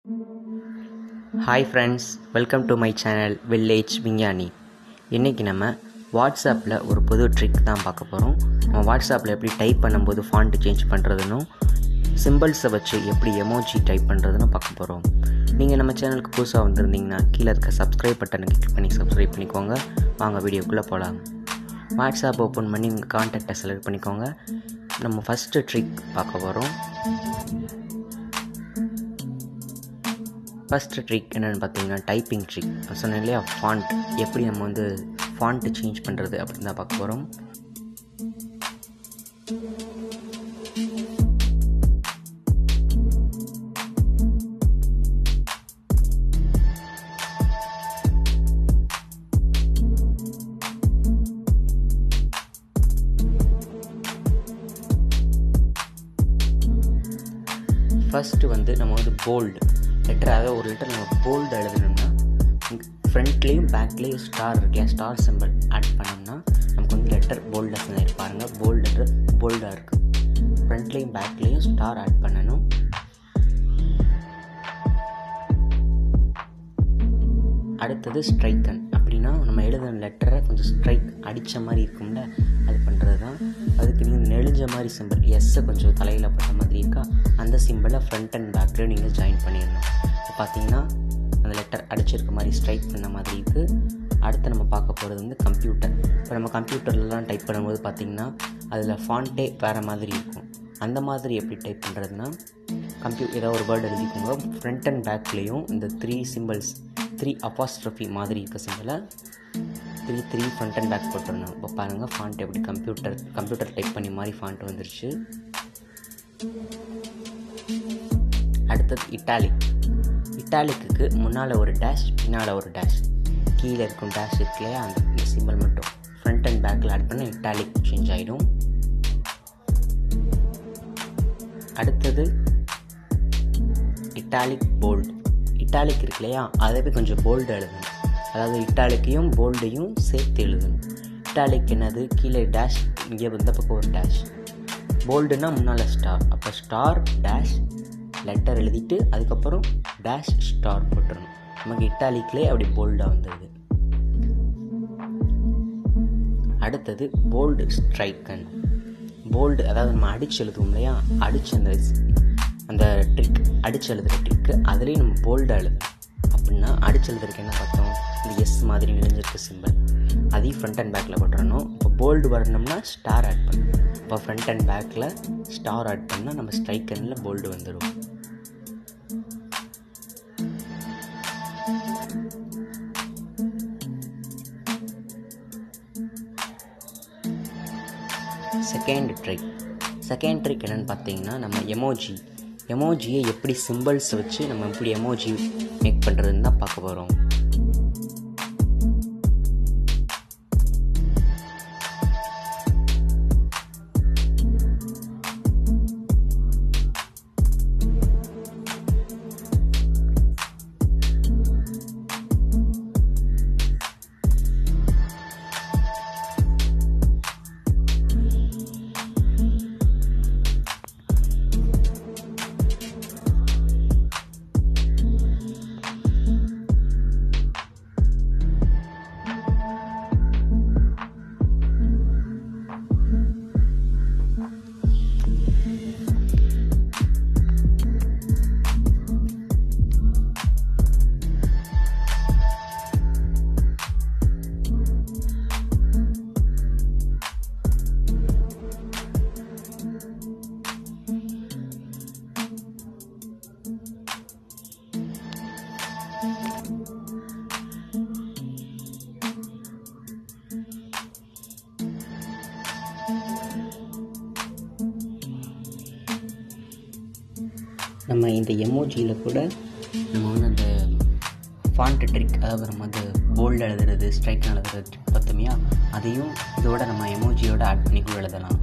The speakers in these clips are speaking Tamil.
hi friends welcome to my channel village விஞ்ஞானி இன்றைக்கி நம்ம வாட்ஸ்அப்பில் ஒரு புது ட்ரிக் தான் பார்க்க போகிறோம் நம்ம வாட்ஸ்அப்பில் எப்படி டைப் பண்ணும்போது ஃபாண்ட்டு சேஞ்ச் பண்ணுறதுனும் சிம்பிள்ஸை வச்சு எப்படி எமோஜி டைப் பண்ணுறதுன்னு பார்க்க போகிறோம் நீங்கள் நம்ம சேனலுக்கு புதுசாக வந்திருந்தீங்கன்னா கீழே இருக்க சப்ஸ்கிரைப் பட்டனை கிளிக் பண்ணி சப்ஸ்கிரைப் பண்ணிக்கோங்க வாங்க வீடியோக்குள்ளே போகலாம் வாட்ஸ்அப் ஓப்பன் பண்ணி உங்கள் கான்டாக்டை செலக்ட் பண்ணிக்கோங்க நம்ம ஃபஸ்ட்டு ட்ரிக் பார்க்க போகிறோம் ஃபஸ்ட்டு ட்ரிக் என்னென்னு பார்த்தீங்கன்னா டைப்பிங் ட்ரிக் சொன்னேன் இல்லையா ஃபாண்ட் எப்படி நம்ம வந்து ஃபாண்ட்டு சேஞ்ச் பண்ணுறது அப்படின்னு தான் பார்க்க போகிறோம் ஃபஸ்ட்டு வந்து நம்ம வந்து போல்டு லெட்டர் அதாவது ஒரு லெட்டர் நம்ம போல்டு எழுதணும்னா ஃப்ரண்ட்லேயும் பேக்லேயும் ஸ்டார் இருக்கு ஸ்டார் சிம்பிள் ஆட் பண்ணோம்னா நமக்கு வந்து லெட்டர் போல்டாக பாருங்கள் போல்டு லெட்டர் போல்டாக இருக்குது ஃப்ரண்ட்லேயும் பேக்லேயும் ஸ்டார் ஆட் பண்ணணும் அடுத்தது ஸ்ட்ரைக்கன் அப்படின்னா நம்ம எழுதின லெட்டரை கொஞ்சம் ஸ்ட்ரைக் அடித்த மாதிரி இருக்கும்ல அது பண்ணுறது தான் அதுக்கு நீங்கள் நெளிஞ்ச மாதிரி சிம்பிள் எஸ்ஸை கொஞ்சம் தலையில் போட்ட மாதிரி இருக்கா அந்த சிம்பிளை ஃப்ரண்ட் அண்ட் பேக்கில் நீங்கள் ஜாயின் பண்ணிடணும் இப்போ பார்த்தீங்கன்னா அந்த லெட்டர் அடிச்சிருக்க மாதிரி ஸ்ட்ரைக் பண்ண மாதிரி இருக்குது அடுத்து நம்ம பார்க்க போகிறது வந்து கம்ப்யூட்டர் இப்போ நம்ம கம்ப்யூட்டர்லலாம் டைப் பண்ணும்போது பார்த்திங்கன்னா அதில் ஃபாண்ட்டே வேறு மாதிரி இருக்கும் அந்த மாதிரி எப்படி டைப் பண்ணுறதுனா கம்ப்யூ ஏதாவது ஒரு வேர்டு எழுதிக்கோங்க ஃப்ரண்ட் அண்ட் பேக்லேயும் இந்த த்ரீ சிம்பிள்ஸ் த்ரீ அப்பாஸ்ட்ரஃபி மாதிரி இருக்க சிம்பிளை three three front and back போட்டுருணும் இப்போ பாருங்கள் ஃபாண்ட் எப்படி கம்ப்யூட்டர் கம்ப்யூட்டர் டைப் பண்ணி மாதிரி ஃபாண்ட் வந்துருச்சு அடுத்தது இட்டாலிக் இட்டாலிக்கு முன்னால் ஒரு டேஷ் பின்னால் ஒரு டேஷ் கீழே இருக்கும் டேஷ் இருக்கு இல்லையா அந்த சிம்பிள் மட்டும் ஃப்ரண்ட் அண்ட் பேக்கில் ஆட் பண்ண இட்டாலிக் சேஞ்ச் ஆகிடும் அடுத்தது இட்டாலிக் போல்டு இட்டாலிக் இருக்கு இல்லையா அதை போய் கொஞ்சம் போல்டு எழுதணும் அதாவது இட்டாலிக்கையும் போல்டையும் சேர்த்து எழுதணும் இட்டாலிக் என்னது கீழே டேஷ் இங்கே இந்த பக்கம் ஒரு டேஷ் போல்டுனா முன்னால் ஸ்டார் அப்போ ஸ்டார் டேஷ் லெட்டர் எழுதிட்டு அதுக்கப்புறம் டேஷ் ஸ்டார் போட்டுருணும் நமக்கு இட்டாலிக்லேயே அப்படி போல்டாக வந்தது அடுத்தது போல்டு ஸ்ட்ரைக்கன் போல்டு அதாவது நம்ம அடிச்சு எழுதுவோம் இல்லையா அடிச்சு அந்த அந்த ட்ரிக் அடிச்சு எழுதுகிற ட்ரிக்கு அதுலேயும் நம்ம போல்டாக எழுதணும் அப்படின்னா அடிச்சு எழுதுறதுக்கு என்ன பார்த்தோம் இந்த எஸ் மாதிரி நெளிஞ்சிருக்க சிம்பிள் அதையும் ஃப்ரண்ட் அண்ட் பேக்கில் போட்டுறணும் இப்போ போல்டு வரணும்னா ஸ்டார் ஆட் பண்ணணும் இப்போ ஃப்ரண்ட் அண்ட் பேக்கில் ஸ்டார் ஆட் பண்ணால் நம்ம ஸ்ட்ரைக்கனில் போல்டு வந்துடும் செகண்ட் ட்ரிக் செகண்ட் ட்ரிக் என்னென்னு பார்த்தீங்கன்னா நம்ம எமோஜி எமோஜியை எப்படி சிம்பிள்ஸ் வச்சு நம்ம எப்படி எமோஜி மேக் பண்ணுறதுன்னு தான் பார்க்க போகிறோம் நம்ம இந்த எமோஜியில் கூட நம்ம வந்து அந்த ஃபாண்ட் ட்ரிக் அதாவது நம்ம வந்து போல்டு எழுதுறது ஸ்ட்ரைக் எழுதுறது ட்ரிக் பார்த்தோமையா அதையும் இதோட நம்ம எமோஜியோட ஆட் பண்ணி கூட எழுதலாம்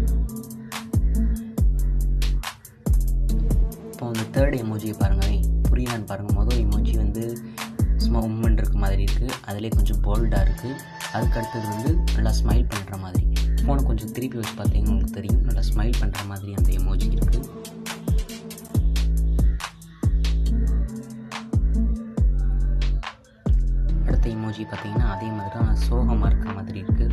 இப்போ அந்த தேர்ட் எமோஜியை பாருங்கள் புரியான்னு பாருங்கள் மொதல் எமோஜி வந்து சும்மா உம்மன் இருக்க மாதிரி இருக்குது அதிலே கொஞ்சம் போல்டாக இருக்குது அதுக்கு அடுத்தது வந்து நல்லா ஸ்மைல் பண்ணுற மாதிரி ஃபோனை கொஞ்சம் திருப்பி வச்சு பார்த்தீங்கன்னா உங்களுக்கு தெரியும் நல்லா ஸ்மைல் பண்ணுற மாதிரி அந்த எமோஜி இருக்குது எமோஜி பார்த்தீங்கன்னா அதே மாதிரி தான் சோகமாக இருக்க மாதிரி இருக்குது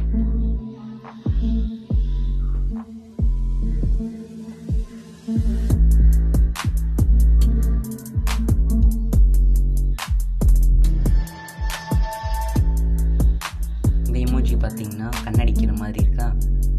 இந்த எமோஜி பார்த்தீங்கன்னா கண்ணடிக்கிற மாதிரி இருக்கா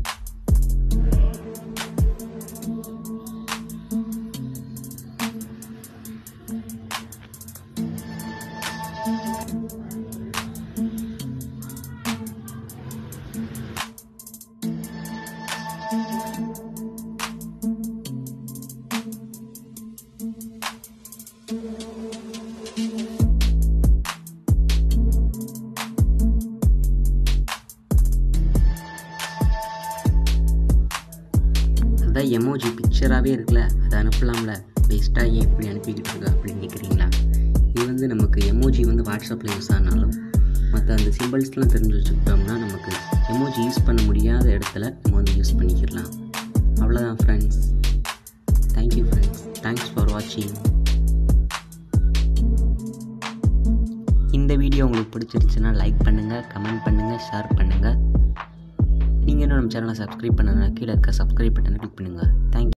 அதான் எமோஜி பிக்சராகவே இருக்குல்ல அதை அனுப்பலாம்ல வேஸ்ட்டாக ஏன் இப்படி அனுப்பிக்கிட்டு இருக்கா அப்படின்னு கேட்குறீங்களா இது வந்து நமக்கு எமோஜி வந்து வாட்ஸ்அப்பில் யூஸ் ஆனாலும் மற்ற அந்த சிம்பிள்ஸ்லாம் தெரிஞ்சு வச்சுக்கிட்டோம்னா நமக்கு எமோஜி யூஸ் பண்ண முடியாத இடத்துல நம்ம வந்து யூஸ் பண்ணிக்கிடலாம் அவ்வளோதான் friends thank you friends thanks for வாட்சிங் இந்த வீடியோ உங்களுக்கு பிடிச்சிருச்சுன்னா லைக் பண்ணுங்கள் கமெண்ட் பண்ணுங்கள் ஷேர் பண்ணுங்கள் நீங்கள் இன்னும் நம்ம சேனலை சப்ஸ்கிரைப் பண்ணதுனா கீழே இருக்க சப்ஸ்கிரைப் பட்டனை கிளிக் பண்ணுங்கள் தேங்க்யூ